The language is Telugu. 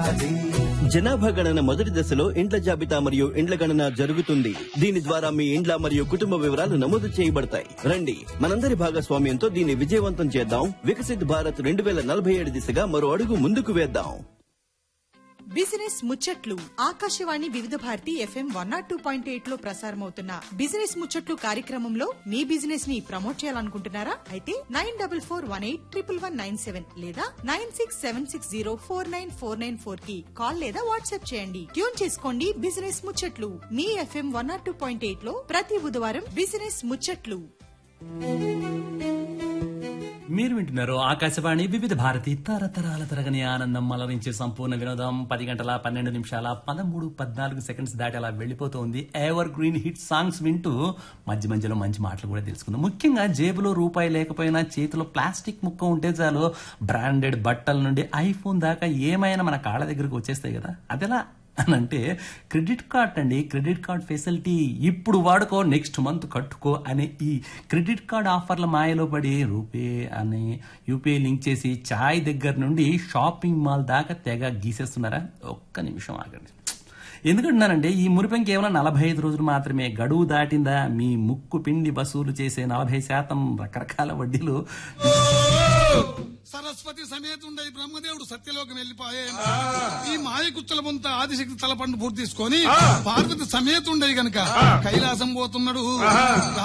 జనాభా గణన మొదటి దశలో ఇండ్ల జాబితా మరియు ఇండ్ల గణన జరుగుతుంది దీని ద్వారా మీ ఇండ్ల మరియు కుటుంబ వివరాలు నమోదు చేయబడతాయి రండి మనందరి భాగస్వామ్యంతో దీన్ని విజయవంతం చేద్దాం వికసిత్ భారత్ రెండు వేల నలభై ఏడు దిశగా మరో అడుగు ముందుకు వేద్దాం బిజినెస్ ముచ్చట్లు Akashvani Vividh Bharati FM one nought two point eight లో ప్రసారమవుతున్న బిజినెస్ ముచ్చట్లు కార్యక్రమంలో మీ బిజినెస్ ని ప్రమోట్ చేయాలనుకుంటున్నారా అయితే nine double four one eight triple one nine seven లేదా nine six seven six zero four nine four nine four కి కాల్ లేదా వాట్సాప్ చేయండి ట్యూన్ చేసుకోండి బిజినెస్ ముచ్చట్లు మీ FM one nought two point eight లో ప్రతి బుధవారం బిజినెస్ ముచ్చట్లు మీరు వింటున్నారు ఆకాశవాణి వివిధ భారతి తరతరాల తరగని ఆనందం అలరించే సంపూర్ణ వినోదం పది గంటల పన్నెండు నిమిషాల పదమూడు పద్నాలుగు సెకండ్స్ దాటి అలా వెళ్ళిపోతుంది ఎవర్ గ్రీన్ హిట్ సాంగ్స్ వింటూ మధ్య మధ్యలో మంచి మాటలు కూడా తెలుసుకుందాం ముఖ్యంగా జేబులో రూపాయి లేకపోయినా చేతిలో ప్లాస్టిక్ ముక్క ఉంటే చాలు బ్రాండెడ్ బట్టల నుండి ఐఫోన్ దాకా ఏమైనా మన కాళ్ళ దగ్గరకు వచ్చేస్తాయి కదా అదెలా అని అంటే క్రెడిట్ కార్డ్ అండి క్రెడిట్ కార్డ్ ఫెసిలిటీ ఇప్పుడు వాడుకో నెక్స్ట్ మంత్ కట్టుకో అనే ఈ క్రెడిట్ కార్డ్ ఆఫర్ల మాయలో పడి రూపే అని యూపీఐ లింక్ చేసి చాయ్ దగ్గర నుండి షాపింగ్ మాల్ దాకా తెగ గీసేస్తున్నారా ఒక్క నిమిషం ఆగండి ఎందుకంటున్నానంటే ఈ మురిపెం కేవలం నలభై ఐదు రోజులు మాత్రమే గడువు దాటిందా మీ ముక్కు పిండి వసూలు చేసే నలభై శాతం రకరకాల వడ్డీలు సరస్వతి సమేతుండై బ్రహ్మదేవుడు సత్యలోకం వెళ్ళిపోయే ఈ మాయ కుచ్చల బొంత ఆదిశక్తి తలపండు పూర్తి తీసుకొని పార్వతి సమేతుండై గనక కైలాసం పోతున్నాడు